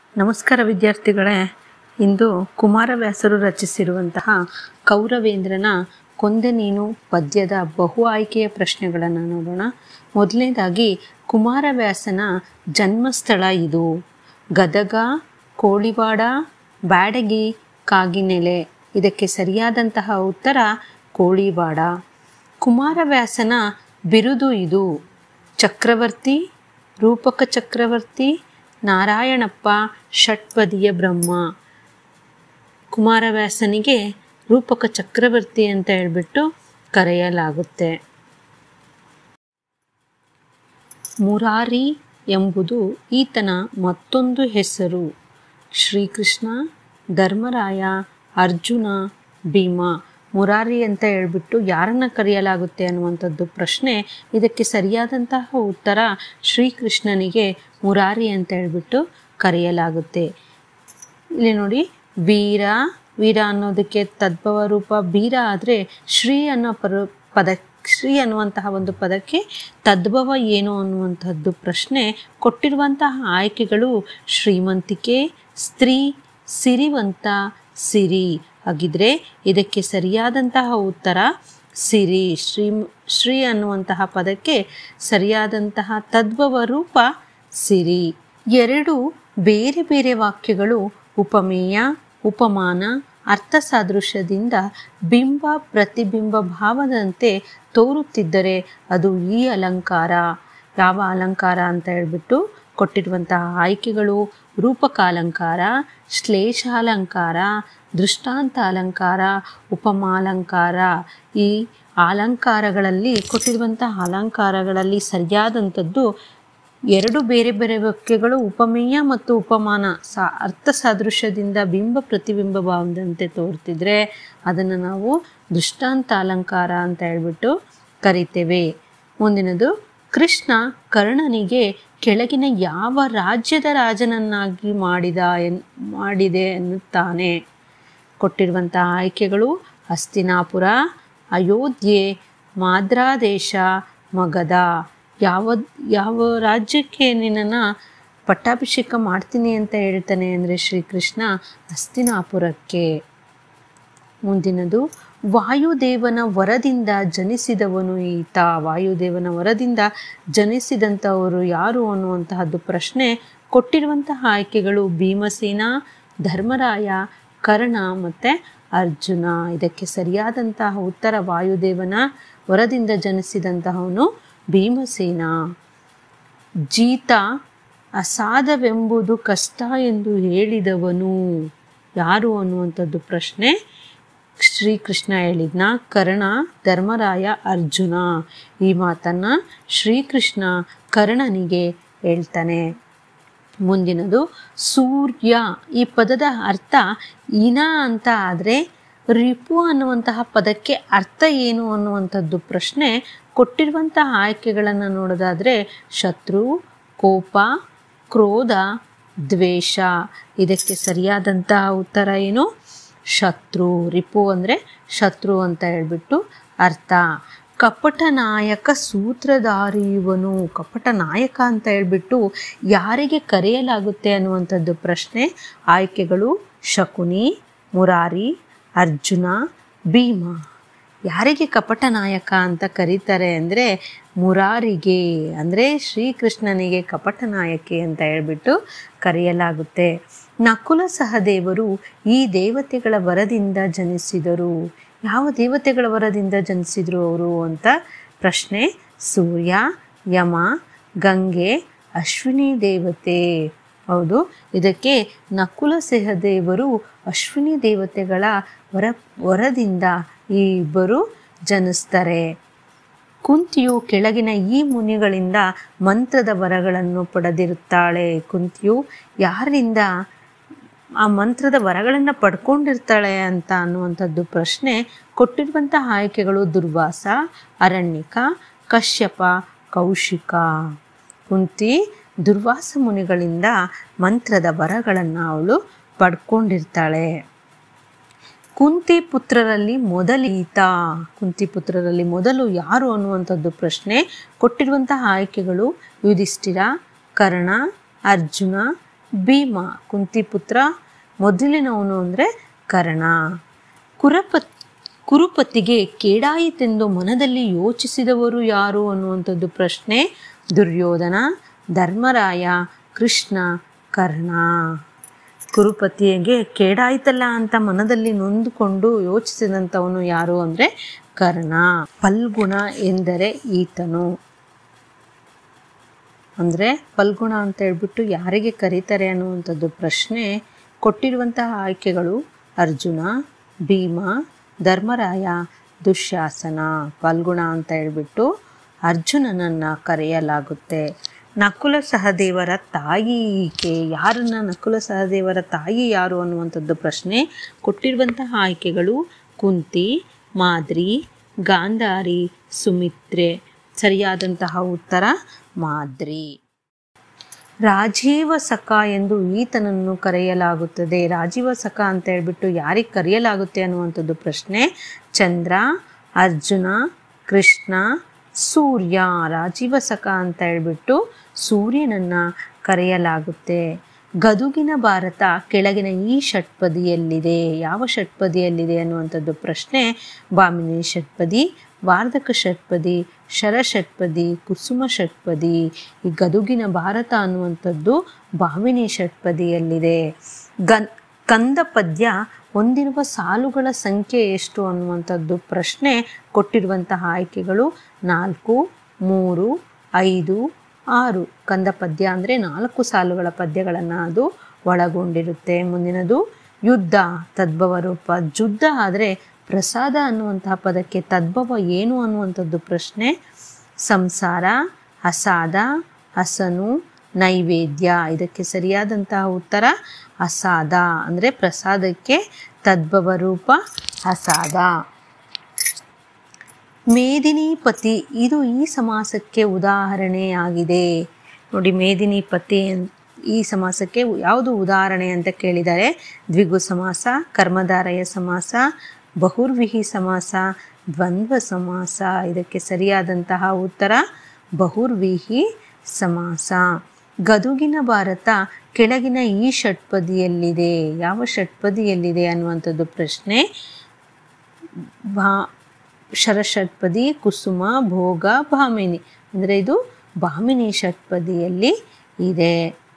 ನಮಸ್ಕಾರ ವಿದ್ಯಾರ್ಥಿಗಳೇ ಇಂದು ಕುಮಾರವ್ಯಾಸರು ರಚಿಸಿರುವಂತಹ ಕೌರವೇಂದ್ರನ ಕೊಂದೆ ನೀನು ಪದ್ಯದ ಬಹು ಆಯ್ಕೆಯ ಪ್ರಶ್ನೆಗಳನ್ನು ನೋಡೋಣ ಮೊದಲನೇದಾಗಿ ಕುಮಾರವ್ಯಾಸನ ಜನ್ಮಸ್ಥಳ ಇದು ಗದಗ ಕೋಳಿವಾಡ ಬ್ಯಾಡಗಿ ಕಾಗಿನೆಲೆ ಇದಕ್ಕೆ ಸರಿಯಾದಂತಹ ಉತ್ತರ ಕೋಳಿವಾಡ ಕುಮಾರವ್ಯಾಸನ ಬಿರುದು ಇದು ಚಕ್ರವರ್ತಿ ರೂಪಕ ಚಕ್ರವರ್ತಿ ನಾರಾಯಣಪ್ಪ ಷಟ್ಪದಿಯ ಬ್ರಹ್ಮ ಕುಮಾರವ್ಯಾಸನಿಗೆ ರೂಪಕ ಚಕ್ರವರ್ತಿ ಅಂತ ಹೇಳ್ಬಿಟ್ಟು ಕರೆಯಲಾಗುತ್ತೆ ಮುರಾರಿ ಎಂಬುದು ಈತನ ಮತ್ತೊಂದು ಹೆಸರು ಶ್ರೀಕೃಷ್ಣ ಧರ್ಮರಾಯ ಅರ್ಜುನ ಭೀಮ ಮುರಾರಿ ಅಂತ ಹೇಳ್ಬಿಟ್ಟು ಯಾರನ್ನ ಕರೆಯಲಾಗುತ್ತೆ ಅನ್ನುವಂಥದ್ದು ಪ್ರಶ್ನೆ ಇದಕ್ಕೆ ಸರಿಯಾದಂತಹ ಉತ್ತರ ಶ್ರೀಕೃಷ್ಣನಿಗೆ ಮುರಾರಿ ಅಂತ ಹೇಳ್ಬಿಟ್ಟು ಕರೆಯಲಾಗುತ್ತೆ ಇಲ್ಲಿ ನೋಡಿ ವೀರ ವೀರ ಅನ್ನೋದಕ್ಕೆ ತದ್ಭವ ರೂಪ ಬೀರ ಆದರೆ ಶ್ರೀ ಅನ್ನೋ ಪರ ಪದ ಶ್ರೀ ಅನ್ನುವಂತಹ ಒಂದು ಪದಕ್ಕೆ ತದ್ಭವ ಏನು ಅನ್ನುವಂಥದ್ದು ಪ್ರಶ್ನೆ ಕೊಟ್ಟಿರುವಂತಹ ಆಯ್ಕೆಗಳು ಶ್ರೀಮಂತಿಕೆ ಸ್ತ್ರೀ ಸಿರಿವಂತ ಸಿರಿ ಹಾಗಿದ್ರೆ ಇದಕ್ಕೆ ಸರಿಯಾದಂತಹ ಉತ್ತರ ಸಿರಿ ಶ್ರೀ ಶ್ರೀ ಅನ್ನುವಂತಹ ಪದಕ್ಕೆ ಸರಿಯಾದಂತಹ ತದ್ಭವ ರೂಪ ಸಿರಿ ಎರಡು ಬೇರೆ ಬೇರೆ ವಾಕ್ಯಗಳು ಉಪಮೇಯ ಉಪಮಾನ ಅರ್ಥ ಸಾದೃಶ್ಯದಿಂದ ಬಿಂಬ ಪ್ರತಿಬಿಂಬ ಭಾವದಂತೆ ತೋರುತ್ತಿದ್ದರೆ ಅದು ಈ ಅಲಂಕಾರ ಯಾವ ಅಲಂಕಾರ ಅಂತ ಹೇಳ್ಬಿಟ್ಟು ಕೊಟ್ಟಿರುವಂತಹ ಆಯ್ಕೆಗಳು ರೂಪಕಾಲಂಕಾರ ಶ್ಲೇಷಾಲಂಕಾರ ದೃಷ್ಟಾಂತ ಅಲಂಕಾರ ಉಪಮಾಲಂಕಾರ ಈ ಅಲಂಕಾರಗಳಲ್ಲಿ ಕೊಟ್ಟಿರುವಂತಹ ಅಲಂಕಾರಗಳಲ್ಲಿ ಸರಿಯಾದಂಥದ್ದು ಎರಡು ಬೇರೆ ಬೇರೆ ವಾಕ್ಯಗಳು ಉಪಮೇಯ ಮತ್ತು ಉಪಮಾನ ಸಾ ಅರ್ಥ ಸಾದೃಶ್ಯದಿಂದ ಬಿಂಬ ಪ್ರತಿಬಿಂಬ ಭಾವದಂತೆ ತೋರ್ತಿದ್ರೆ ಅದನ್ನು ನಾವು ದೃಷ್ಟಾಂತ ಅಲಂಕಾರ ಅಂತ ಹೇಳ್ಬಿಟ್ಟು ಕರಿತೇವೆ ಮುಂದಿನದು ಕೃಷ್ಣ ಕರ್ಣನಿಗೆ ಕೆಳಗಿನ ಯಾವ ರಾಜ್ಯದ ರಾಜನನ್ನಾಗಿ ಮಾಡಿದ ಎನ್ ಮಾಡಿದೆ ಎನ್ನುತ್ತಾನೆ ಕೊಟ್ಟಿರುವಂತಹ ಆಯ್ಕೆಗಳು ಹಸ್ತಿನಾಪುರ ಅಯೋಧ್ಯೆ ಮಾದ್ರಾದೇಶ ಮಗಧ ಯಾವ ಯಾವ ರಾಜ್ಯಕ್ಕೆ ನಿನ್ನನ್ನು ಪಟ್ಟಾಭಿಷೇಕ ಮಾಡ್ತೀನಿ ಅಂತ ಹೇಳ್ತಾನೆ ಅಂದರೆ ಶ್ರೀಕೃಷ್ಣ ಹಸ್ತಿನಾಪುರಕ್ಕೆ ಮುಂದಿನದು ವಾಯುದೇವನ ವರದಿಂದ ಜನಿಸಿದವನು ಈತ ವಾಯುದೇವನ ವರದಿಂದ ಜನಿಸಿದಂಥವರು ಯಾರು ಅನ್ನುವಂತಹದ್ದು ಪ್ರಶ್ನೆ ಕೊಟ್ಟಿರುವಂತಹ ಆಯ್ಕೆಗಳು ಭೀಮಸೇನ ಧರ್ಮರಾಯ ಕರ್ಣ ಮತ್ತು ಅರ್ಜುನ ಇದಕ್ಕೆ ಸರಿಯಾದಂತಹ ಉತ್ತರ ವಾಯುದೇವನ ವರದಿಂದ ಜನಿಸಿದಂತಹವನು ಭೀಮಸೇನ ಜೀತ ಅಸಾಧವೆಂಬುದು ಕಷ್ಟ ಎಂದು ಹೇಳಿದವನು ಯಾರು ಅನ್ನುವಂಥದ್ದು ಪ್ರಶ್ನೆ ಶ್ರೀಕೃಷ್ಣ ಹೇಳಿದ್ನ ಕರ್ಣ ಧರ್ಮರಾಯ ಅರ್ಜುನ ಈ ಮಾತನ್ನು ಶ್ರೀಕೃಷ್ಣ ಕರ್ಣನಿಗೆ ಹೇಳ್ತಾನೆ ಮುಂದಿನದು ಸೂರ್ಯ ಈ ಪದದ ಅರ್ಥ ಇನ ಅಂತ ಆದರೆ ರಿಪು ಅನ್ನುವಂತಹ ಪದಕ್ಕೆ ಅರ್ಥ ಏನು ಅನ್ನುವಂಥದ್ದು ಪ್ರಶ್ನೆ ಕೊಟ್ಟಿರುವಂತಹ ಆಯ್ಕೆಗಳನ್ನು ನೋಡೋದಾದರೆ ಶತ್ರು ಕೋಪ ಕ್ರೋಧ ದ್ವೇಷ ಇದಕ್ಕೆ ಸರಿಯಾದಂತಹ ಉತ್ತರ ಏನು ಶತ್ರು ರಿಪು ಅಂದರೆ ಶತ್ರು ಅಂತ ಹೇಳ್ಬಿಟ್ಟು ಅರ್ಥ ಕಪಟ ನಾಯಕ ಸೂತ್ರಧಾರಿ ಇವನು ಕಪಟ ನಾಯಕ ಅಂತ ಹೇಳ್ಬಿಟ್ಟು ಯಾರಿಗೆ ಕರೆಯಲಾಗುತ್ತೆ ಅನ್ನುವಂಥದ್ದು ಪ್ರಶ್ನೆ ಆಯ್ಕೆಗಳು ಶಕುನಿ ಮುರಾರಿ ಅರ್ಜುನ ಭೀಮ ಯಾರಿಗೆ ಕಪಟ ನಾಯಕ ಅಂತ ಕರೀತಾರೆ ಅಂದರೆ ಮುರಾರಿಗೆ ಅಂದರೆ ಶ್ರೀಕೃಷ್ಣನಿಗೆ ಕಪಟ ನಾಯಕಿ ಅಂತ ಹೇಳ್ಬಿಟ್ಟು ಕರೆಯಲಾಗುತ್ತೆ ನಕುಲ ಸಹದೇವರು ಈ ದೇವತೆಗಳ ವರದಿಂದ ಜನಿಸಿದರು ಯಾವ ದೇವತೆಗಳ ವರದಿಂದ ಜನಿಸಿದರು ಅವರು ಅಂತ ಪ್ರಶ್ನೆ ಸೂರ್ಯ ಯಮ ಗಂಗೆ ಅಶ್ವಿನಿ ದೇವತೆ ಹೌದು ಇದಕ್ಕೆ ನಕುಲ ಸಹದೇವರು ಅಶ್ವಿನಿ ದೇವತೆಗಳ ವರ ವರದಿಂದ ಈ ಇಬ್ಬರು ಜನಿಸ್ತಾರೆ ಕುಂತಿಯು ಕೆಳಗಿನ ಈ ಮುನಿಗಳಿಂದ ಮಂತ್ರದ ವರಗಳನ್ನು ಪಡೆದಿರುತ್ತಾಳೆ ಕುಂತಿಯು ಯಾರಿಂದ ಆ ಮಂತ್ರದ ವರಗಳನ್ನು ಪಡ್ಕೊಂಡಿರ್ತಾಳೆ ಅಂತ ಅನ್ನುವಂಥದ್ದು ಪ್ರಶ್ನೆ ಕೊಟ್ಟಿರುವಂತಹ ಆಯ್ಕೆಗಳು ದುರ್ವಾಸ ಅರಣ್ಯಕ ಕಶ್ಯಪ ಕೌಶಿಕ ಕುಂತಿ ದುರ್ವಾಸ ಮುನಿಗಳಿಂದ ಮಂತ್ರದ ವರಗಳನ್ನು ಅವಳು ಪಡ್ಕೊಂಡಿರ್ತಾಳೆ ಕುಂತಿ ಪುತ್ರರಲ್ಲಿ ಮೊದಲೀತ ಕುಂತಿ ಪುತ್ರರಲ್ಲಿ ಮೊದಲು ಯಾರು ಅನ್ನುವಂಥದ್ದು ಪ್ರಶ್ನೆ ಕೊಟ್ಟಿರುವಂತಹ ಆಯ್ಕೆಗಳು ಯುಧಿಷ್ಠಿರ ಕರ್ಣ ಅರ್ಜುನ ಭೀಮ ಕುಂತಿಪುತ್ರ ಮೊದಲಿನವನು ಅಂದರೆ ಕರ್ಣ ಕುರಪತ್ ಕುರುಪತಿಗೆ ಕೇಡಾಯಿತೆಂದು ಮನದಲ್ಲಿ ಯೋಚಿಸಿದವರು ಯಾರು ಅನ್ನುವಂಥದ್ದು ಪ್ರಶ್ನೆ ದುರ್ಯೋಧನ ಧರ್ಮರಾಯ ಕೃಷ್ಣ ಕರ್ಣ ಕುರುಪತಿಗೆ ಕೇಡಾಯ್ತಲ್ಲ ಅಂತ ಮನದಲ್ಲಿ ನೊಂದುಕೊಂಡು ಯೋಚಿಸಿದಂಥವನು ಯಾರು ಅಂದರೆ ಕರ್ಣ ಫಲ್ಗುಣ ಎಂದರೆ ಈತನು ಅಂದರೆ ಫಲ್ಗುಣ ಅಂತ ಹೇಳ್ಬಿಟ್ಟು ಯಾರಿಗೆ ಕರೀತಾರೆ ಅನ್ನುವಂಥದ್ದು ಪ್ರಶ್ನೆ ಕೊಟ್ಟಿರುವಂತಹ ಆಯ್ಕೆಗಳು ಅರ್ಜುನ ಭೀಮ ಧರ್ಮರಾಯ ದುಶ್ಯಾಸನ ಫಲ್ಗುಣ ಅಂತ ಹೇಳ್ಬಿಟ್ಟು ಅರ್ಜುನನನ್ನು ಕರೆಯಲಾಗುತ್ತೆ ನಕುಲ ಸಹದೇವರ ತಾಯಿ ಈಕೆ ಯಾರನ್ನ ನಕುಲ ಸಹದೇವರ ತಾಯಿ ಯಾರು ಅನ್ನುವಂಥದ್ದು ಪ್ರಶ್ನೆ ಕೊಟ್ಟಿರುವಂತಹ ಆಯ್ಕೆಗಳು ಕುಂತಿ ಮಾದ್ರಿ ಗಾಂಧಾರಿ ಸುಮಿತ್ರೆ ಸರಿಯಾದಂತಹ ಉತ್ತರ ಮಾದ್ರಿ ರಾಜೀವ ಸಖ ಎಂದು ಈತನನ್ನು ಕರೆಯಲಾಗುತ್ತದೆ ರಾಜೀವ ಸಖ ಅಂತ ಹೇಳ್ಬಿಟ್ಟು ಯಾರಿಗೆ ಕರೆಯಲಾಗುತ್ತೆ ಅನ್ನುವಂಥದ್ದು ಪ್ರಶ್ನೆ ಚಂದ್ರ ಅರ್ಜುನ ಕೃಷ್ಣ ಸೂರ್ಯ ರಾಜೀವ ಸಖ ಅಂತ ಹೇಳ್ಬಿಟ್ಟು ಸೂರ್ಯನನ್ನು ಕರೆಯಲಾಗುತ್ತೆ ಗದುಗಿನ ಭಾರತ ಕೆಳಗಿನ ಈ ಷಟ್ಪದಿಯಲ್ಲಿದೆ ಯಾವ ಷಟ್ಪದಿಯಲ್ಲಿದೆ ಅನ್ನುವಂಥದ್ದು ಪ್ರಶ್ನೆ ಬಾಮಿನಿ ಷಟ್ಪದಿ ವಾರ್ಧಕ ಷಟ್ಪದಿ ಶರ ಷಟ್ಪದಿ ಕುಸುಮ ಷಟ್ಪದಿ ಈ ಗದುಗಿನ ಭಾರತ ಅನ್ನುವಂಥದ್ದು ಬಾಮಿನಿ ಷಟ್ಪದಿಯಲ್ಲಿದೆ ಗನ್ ಕಂದ ಪದ್ಯ ಹೊಂದಿರುವ ಸಾಲುಗಳ ಸಂಖ್ಯೆ ಎಷ್ಟು ಅನ್ನುವಂಥದ್ದು ಪ್ರಶ್ನೆ ಕೊಟ್ಟಿರುವಂತಹ ಆಯ್ಕೆಗಳು ನಾಲ್ಕು ಮೂರು ಐದು ಆರು ಕಂದ ಪದ್ಯ ಅಂದರೆ ನಾಲ್ಕು ಸಾಲುಗಳ ಪದ್ಯಗಳನ್ನು ಅದು ಒಳಗೊಂಡಿರುತ್ತೆ ಮುಂದಿನದು ಯುದ್ಧ ತದ್ಭವ ರೂಪ ಯುದ್ಧ ಆದರೆ ಪ್ರಸಾದ ಅನ್ನುವಂತಹ ಪದಕ್ಕೆ ತದ್ಭವ ಏನು ಅನ್ನುವಂಥದ್ದು ಪ್ರಶ್ನೆ ಸಂಸಾರ ಅಸಾದ ಹಸನು ನೈವೇದ್ಯ ಇದಕ್ಕೆ ಸರಿಯಾದಂತಹ ಉತ್ತರ ಅಸಾದ ಅಂದರೆ ಪ್ರಸಾದಕ್ಕೆ ತದ್ಭವ ರೂಪ ಅಸಾದ ಮೇದಿನೀಪತಿ ಇದು ಈ ಸಮಾಸಕ್ಕೆ ಉದಾಹರಣೆಯಾಗಿದೆ ನೋಡಿ ಮೇದಿನೀಪತಿ ಈ ಸಮಾಸಕ್ಕೆ ಯಾವುದು ಉದಾಹರಣೆ ಅಂತ ಕೇಳಿದರೆ ದ್ವಿಗು ಸಮಾಸ ಕರ್ಮಧಾರಯ ಸಮಾಸ ಬಹುರ್ವಿಹಿ ಸಮಾಸ ದ್ವಂದ್ವ ಸಮಾಸ ಇದಕ್ಕೆ ಸರಿಯಾದಂತಹ ಉತ್ತರ ಬಹುರ್ವಿಹಿ ಸಮಾಸ ಗದುಗಿನ ಭಾರತ ಕೆಳಗಿನ ಈ ಷಟ್ಪದಿಯಲ್ಲಿದೆ ಯಾವ ಷಟ್ಪದಿಯಲ್ಲಿದೆ ಅನ್ನುವಂಥದ್ದು ಪ್ರಶ್ನೆ ಭಾ ಶರಷಟ್ಪದಿ ಕುಸುಮ ಭೋಗ ಭಾಮಿನಿ ಅಂದರೆ ಇದು ಭಾಮಿನಿ ಷಟ್ಪದಿಯಲ್ಲಿ ಇದೆ